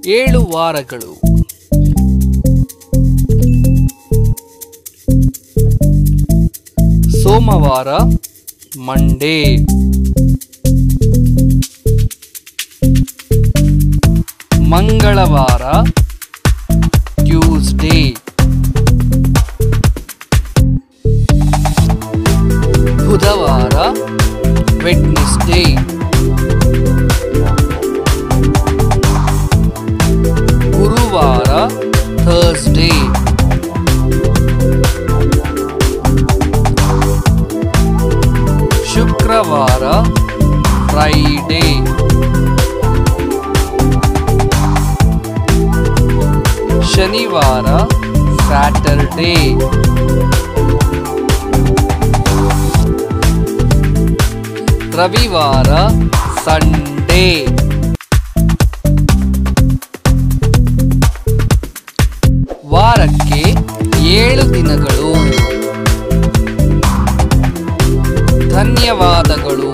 ಏಳು ವಾರಗಳು ಸೋಮವಾರ ಮಂಡೇ ಮಂಗಳವಾರ ಟ್ಯೂಸ್ಡೇ ಬುಧವಾರ ವೆಡ್ನೆಸ್ಡೇ ಗುರುವಾರ ಥರ್ಸ್ಡೇ ಶುಕ್ರವಾರ ಫ್ರೈಡೇ ಶನಿವಾರ ಸ್ಯಾಟರ್ಡೇ ರವಿವಾರ ಸಂಡೇ ವಾರಕ್ಕೆ ಏಳು ದಿನಗಳು ಧನ್ಯವಾದಗಳು